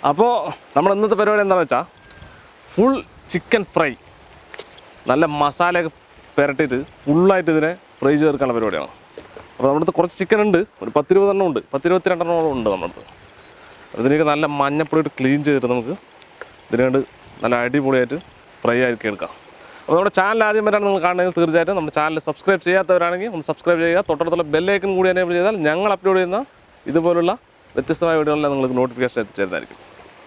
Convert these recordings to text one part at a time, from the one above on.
അപ്പോൾ നമ്മുടെ ഇന്നത്തെ പരിപാടി എന്താണെന്ന് വെച്ചാൽ ഫുൾ ചിക്കൻ ഫ്രൈ നല്ല മസാലയൊക്കെ പുരട്ടിയിട്ട് ഫുള്ളായിട്ട് ഇതിനെ ഫ്രൈ ചേർക്കാനുള്ള പരിപാടിയാണ് അപ്പോൾ നമ്മുടെ അടുത്ത് കുറച്ച് ചിക്കൻ ഉണ്ട് ഒരു പത്തിരുപതെണ്ണം ഉണ്ട് പത്തിരുപത്തിരണ്ടെണ്ണോളം ഉണ്ട് നമ്മുടെ അടുത്ത് അതിലേക്ക് നല്ല മഞ്ഞപ്പൊടി ഇട്ട് ക്ലീൻ ചെയ്തിട്ട് നമുക്ക് ഇതിനുവേണ്ടി നല്ല അടിപൊളിയായിട്ട് ഫ്രൈ ആക്കി എടുക്കാം അപ്പോൾ നമ്മുടെ ചാനൽ ആദ്യം വരാണ് നിങ്ങൾ കാണണമെങ്കിൽ തീർച്ചയായിട്ടും നമ്മുടെ ചാനൽ സബ്സ്ക്രൈബ് ചെയ്യാത്തവരാണെങ്കിൽ ഒന്ന് സബ്സ്ക്രൈബ് ചെയ്യുക തൊട്ടടുത്തുള്ള ബെല്ലൈക്കൻ കൂടി എനേബിൾ ചെയ്താൽ ഞങ്ങൾ അപ്ലോഡ് ചെയ്യുന്ന ഇതുപോലുള്ള വ്യത്യസ്തമായ വീഡിയോകളിൽ നിങ്ങൾക്ക് നോട്ടിഫിക്കേഷൻ എത്തിച്ചേരുന്നതായിരിക്കും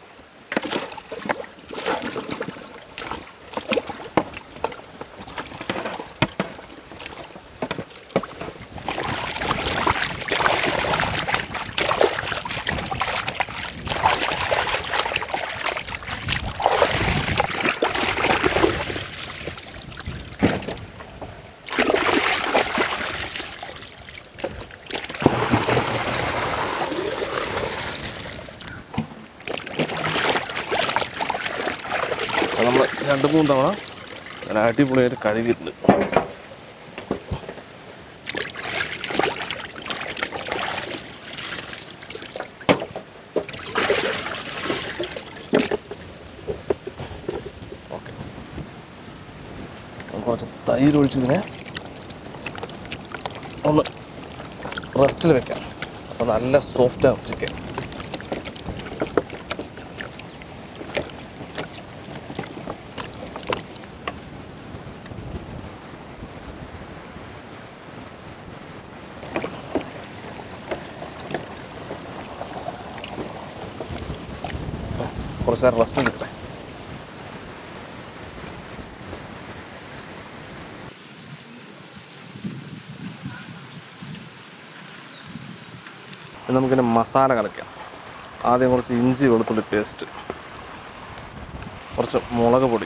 അപ്പോൾ നമ്മൾ രണ്ട് മൂന്ന് തവണ നല്ല അടിപൊളിയായിട്ട് കഴുകിയിട്ടുണ്ട് ഓക്കെ കുറച്ച് തൈര് ഒഴിച്ചതിനെ ഒന്ന് റെസ്റ്റിൽ വെക്കാം അപ്പോൾ നല്ല സോഫ്റ്റാണ് ചിക്കൻ കുറച്ച് നേരം റെസ്റ്റ് എടുക്കട്ടെ ഇനി നമുക്കിനി മസാല കലക്കാം ആദ്യം കുറച്ച് ഇഞ്ചി വെളുത്തുള്ളി പേസ്റ്റ് കുറച്ച് മുളക് പൊടി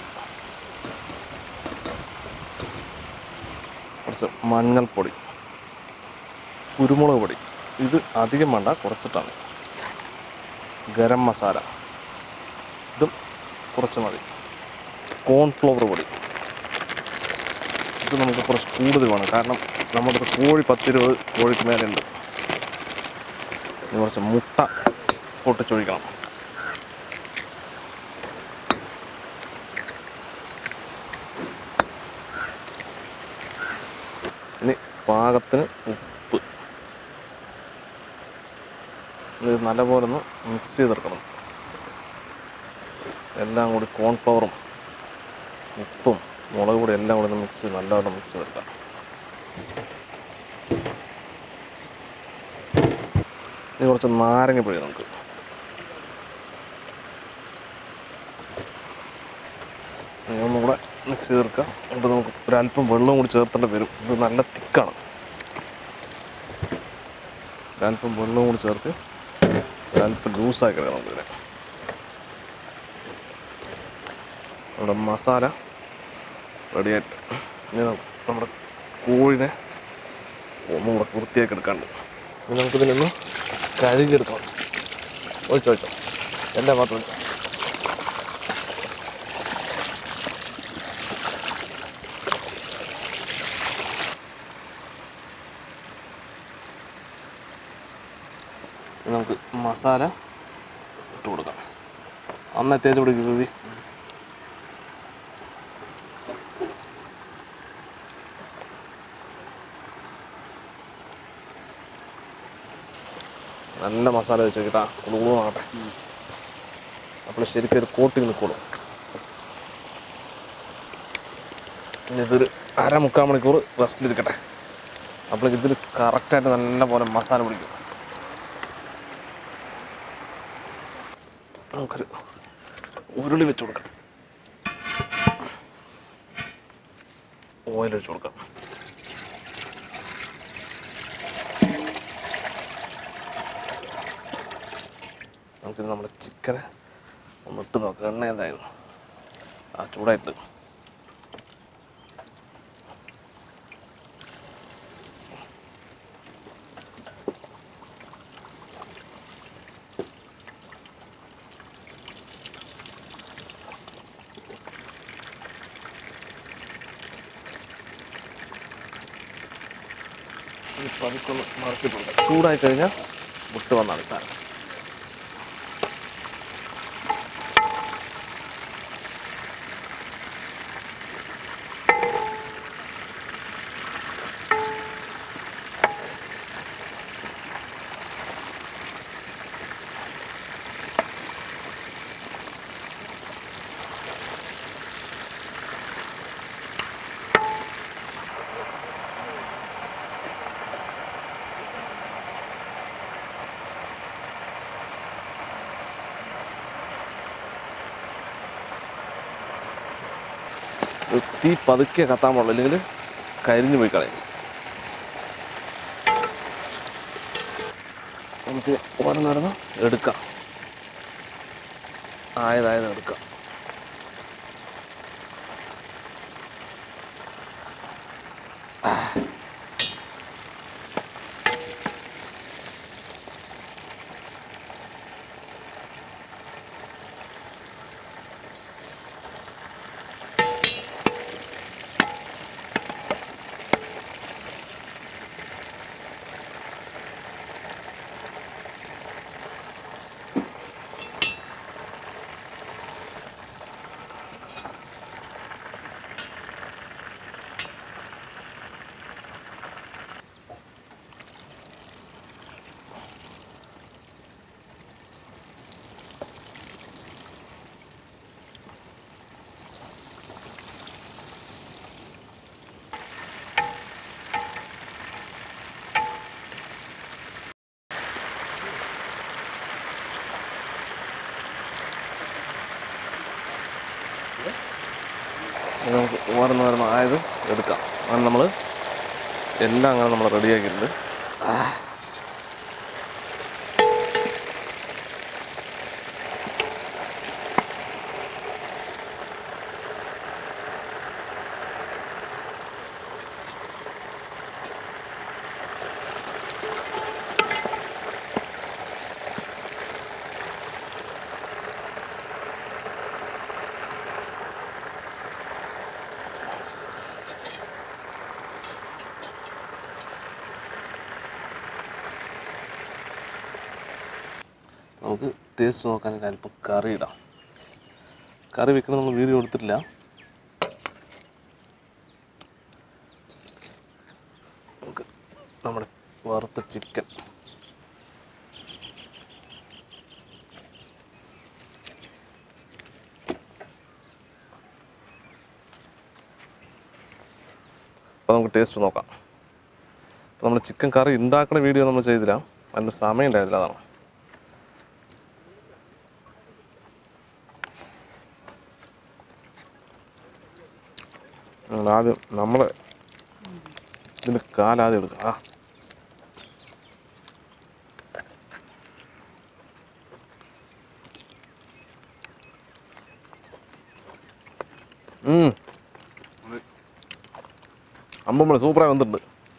കുറച്ച് മഞ്ഞൾപ്പൊടി കുരുമുളക് പൊടി ഇത് അധികം വേണ്ട കുറച്ചിട്ടാണ് ഗരം മസാല ഇതും കുറച്ച് മതി കോൺഫ്ലവർ പൊടി ഇത് നമുക്ക് കുറച്ച് കൂടുതൽ വേണം കാരണം നമ്മുടെ അടുത്ത് കോഴി പത്തിരുപത് കോഴിക്ക് മേലെ ഉണ്ട് ഇനി കുറച്ച് മുട്ട പൊട്ടിച്ചൊഴിക്കണം ഇനി പാകത്തിന് ഉപ്പ് ഇത് നല്ലപോലെ ഒന്ന് മിക്സ് ചെയ്തെടുക്കണം എല്ലാം കൂടി കോൺഫ്ലവറും ഉപ്പും മുളക് പൊടി എല്ലാം കൂടി ഒന്ന് മിക്സ് ചെയ്ത് നല്ലപോലെ മിക്സ് ചെയ്തെടുക്കാം ഇനി കുറച്ച് നാരങ്ങ പൊടി നമുക്ക് ഇനി ഒന്നും കൂടെ മിക്സ് ചെയ്തെടുക്കാം എന്നിട്ട് നമുക്ക് ഒരല്പം വെള്ളം കൂടി ചേർത്തേണ്ടി വരും ഇത് നല്ല തിക്കാണ് ഒരല്പം വെള്ളം കൂടി ചേർത്ത് ഒരല്പം ലൂസാക്കി എടുക്കണം നമുക്കിതിനെ നമ്മുടെ മസാല റെഡിയായിട്ട് ഇനി നമുക്ക് നമ്മുടെ കോഴിനെ ഒന്നും കൂടെ വൃത്തിയാക്കി എടുക്കാണ്ട് ഇനി നമുക്കിതിനൊന്ന് കഴുകിയെടുക്കണം ഒഴിച്ചോ ഒഴിച്ചോ എല്ലാ ഭാഗത്തും ഒഴിച്ചോ ഇനി നമുക്ക് മസാല ഇട്ട് കൊടുക്കാം അന്ന് തേച്ച് പിടിക്കുന്നത് നല്ല മസാല വെച്ച് വെക്കട്ടാ കുളുകുളുമാകട്ടെ അപ്പോൾ ശരിക്കും ഒരു കോട്ടിങ് നിൽക്കുള്ളൂ ഇനി ഇതൊരു അര മുക്കാൽ മണിക്കൂർ റെസ്റ്റിലിരിക്കട്ടെ അപ്പോൾ ഇതിൽ കറക്റ്റായിട്ട് നല്ല പോലെ മസാല പിടിക്കും നമുക്കൊരു ഉരുളി വെച്ച് കൊടുക്കാം ഓയിൽ ഒഴിച്ച് കൊടുക്കാം നമുക്കിത് നമ്മുടെ ചിക്കനെ ഒന്ന് ഇട്ട് നോക്കാം എണ്ണ എന്തായിരുന്നു ആ ചൂടായിട്ട് ഈ പതുക്കൊന്ന് മറക്കിട്ടുണ്ട് ചൂടായി കഴിഞ്ഞാൽ വിട്ട് വന്നാണ് സാധനം തീ പതുക്കെ കത്താൻ പാടില്ല അല്ലെങ്കിൽ കരിഞ്ഞു പോയി കളയും നമുക്ക് ഓരോന്ന് ഓരോന്ന് എടുക്കാം ആയതായത് എടുക്കാം ഇനി നമുക്ക് ഓരോന്ന് ഓരോന്ന് ആയത് എടുക്കാം അങ്ങനെ നമ്മൾ എല്ലാം അങ്ങനെ നമ്മൾ റെഡിയാക്കിയിട്ടുണ്ട് നമുക്ക് ടേസ്റ്റ് നോക്കാനായിട്ട് അല്പം കറി ഇടാം കറി വെക്കണം നമ്മൾ വീഡിയോ എടുത്തിട്ടില്ല നമുക്ക് നമ്മുടെ വറുത്ത ചിക്കൻ അപ്പോൾ നമുക്ക് ടേസ്റ്റ് നോക്കാം അപ്പോൾ നമ്മൾ ചിക്കൻ കറി ഉണ്ടാക്കുന്ന വീഡിയോ നമ്മൾ ചെയ്തില്ല അതിന് സമയം ഉണ്ടായിരുന്നില്ല അതാണ് നമ്മൾ ആദ്യം നമ്മൾ ഇതിൻ്റെ കാലാദ്യം എടുക്കാം ആ അമ്പമ്മള് സൂപ്പറായി വന്നിട്ടുണ്ട്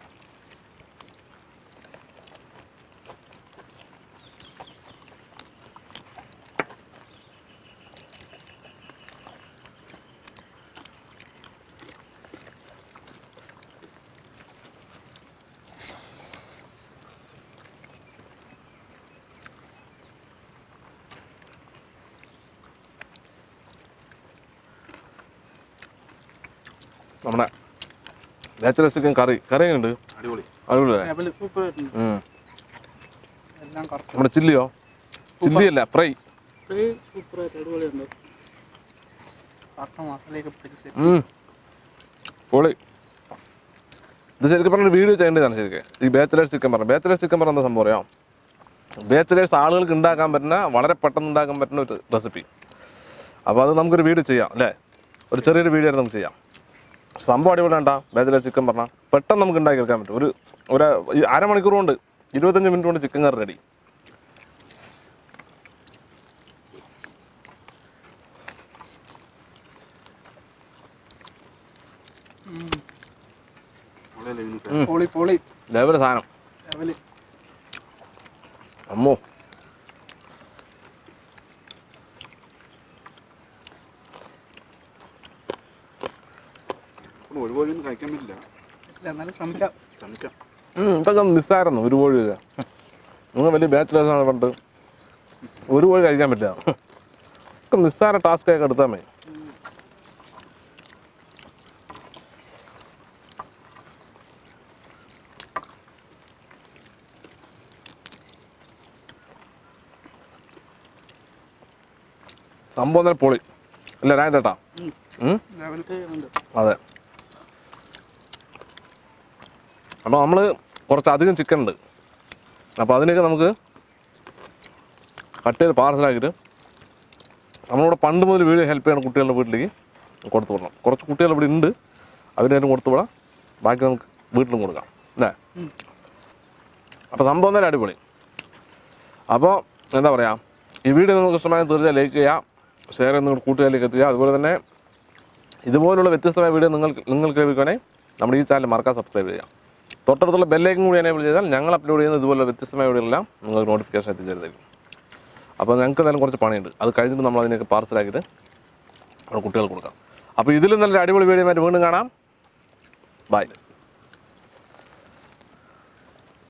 നമ്മുടെ ബാച്ചലർ ചിക്കൻ കറി കറി എങ്ങനെയുണ്ട് അടിപൊളി അടിപൊളിയല്ലേ ലെവല് സൂപ്പറായിട്ടുണ്ട് ഉം. എല്ലാം കറക്റ്റ് നമ്മുടെ ചില്ലിയോ ചില്ലി അല്ല ഫ്രൈ സൂപ്പറായിട്ട് അടിപൊളിയുണ്ട് കറക്റ്റ് മസാലയൊക്കെ പിടിച്ച് ഉം. പൊളി ഇത് ശരിക്കും പറഞ്ഞ വീഡിയോ ചെയ്യേണ്ടതാണ് ശരിക്കും ഈ ബാച്ചലേഴ്സ് ചിക്കൻ പറഞ്ഞ ബാച്ചലേഴ്സ് ചിക്കൻ പറഞ്ഞ എന്താ സംഭവം അറിയാം ബാച്ചലേഴ്സ് ആളുകൾക്ക് ഉണ്ടാക്കാൻ പറ്റുന്ന വളരെ പെട്ടെന്ന് ഉണ്ടാക്കാൻ പറ്റുന്ന ഒരു റെസിപ്പി അപ്പോൾ അത് നമുക്കൊരു വീഡിയോ ചെയ്യാം അല്ലേ ഒരു ചെറിയൊരു വീഡിയോ ആയിട്ട് നമുക്ക് ചെയ്യാം സംഭവം അടിപൊളി വേണ്ട ബാച്ചലേഴ്സ് ചിക്കൻ പറഞ്ഞാൽ പെട്ടെന്ന് നമുക്ക് ഉണ്ടാക്കിയെടുക്കാൻ പറ്റും ഒരു ഒരു ഈ അരമണിക്കൂർ കൊണ്ട് ഇരുപത്തഞ്ച് മിനിറ്റ് കൊണ്ട് ചിക്കൻ കറി റെഡി വളരെ ഇതിന് പൊളി പൊളി ലെവല് സാധനം ലെവല് അമ്മോ ഇപ്പം ഒരു വഴിയൊന്നും കഴിക്കാൻ പറ്റില്ല ഇല്ല എന്നാലും ശ്രമിക്കാം ശ്രമിക്കാം ഉം, ഇതൊക്കെ നിസ്സായിരുന്നു ഒരു കോഴി നിങ്ങൾ വലിയ ബാച്ചിലേഴ്സ് ആണ് പണ്ട് ഒരു കോഴി കഴിക്കാൻ പറ്റില്ല ഒക്കെ നിസ്സാര ടാസ്ക് ഒക്കെ എടുത്താൽ മതി സംഭവം തന്നെ പൊളി അല്ല രാജേട്ടാ ഉം ലെവലൊക്കെ ഉണ്ട് അതെ അപ്പോൾ നമ്മൾ കുറച്ച് അധികം ചിക്കൻ ഉണ്ട് അപ്പോൾ അതിനൊക്കെ നമുക്ക് കട്ട് ചെയ്ത് പാർസലാക്കിയിട്ട് നമ്മളിവിടെ പണ്ട് മുതൽ വീഡിയോ ഹെൽപ്പ് ചെയ്യണം കുട്ടികളുടെ വീട്ടിലേക്ക് കൊടുത്തു വിടണം കുറച്ച് കുട്ടികൾ ഇവിടെ ഉണ്ട് അവരും കൊടുത്തു വിടാം ബാക്കി നമുക്ക് വീട്ടിലും കൊടുക്കാം അല്ലേ ഉം. അപ്പോൾ സംഭവം തന്നെ അടിപൊളി അപ്പോൾ എന്താ പറയുക ഈ വീഡിയോ നിങ്ങൾക്ക് ഇഷ്ടമായ തീർച്ചയായും ലൈക്ക് ചെയ്യുക ഷെയർ ചെയ്ത് നിങ്ങളുടെ കൂട്ടുകാരിലേക്ക് എത്തുക അതുപോലെ തന്നെ ഇതുപോലുള്ള വ്യത്യസ്തമായ വീഡിയോ നിങ്ങൾക്ക് നിങ്ങൾക്ക് ലഭിക്കണേ നമ്മുടെ ഈ ചാനൽ മറക്കാൻ സബ്സ്ക്രൈബ് ചെയ്യുക തൊട്ടടുത്തുള്ള ബെല്ലേക്കും കൂടി എനേബിൾ ചെയ്താൽ ഞങ്ങൾ അപ്ലോഡ് ചെയ്യുന്ന ഇതുപോലുള്ള വ്യത്യസ്തമായ വീഡിയോകളെല്ലാം നിങ്ങൾക്ക് നോട്ടിഫിക്കേഷൻ എത്തിച്ചേരുന്നതായിരിക്കും അപ്പോൾ ഞങ്ങൾക്ക് എന്തായാലും കുറച്ച് പണിയുണ്ട് അത് കഴിഞ്ഞിട്ട് നമ്മൾ അതിനൊക്കെ പാർസലാക്കിയിട്ട് നമ്മുടെ കുട്ടികൾക്ക് കൊടുക്കാം അപ്പോൾ ഇതിലും നല്ലൊരു അടിപൊളി വീഡിയോ ആയിട്ട് വീണ്ടും കാണാം ബൈ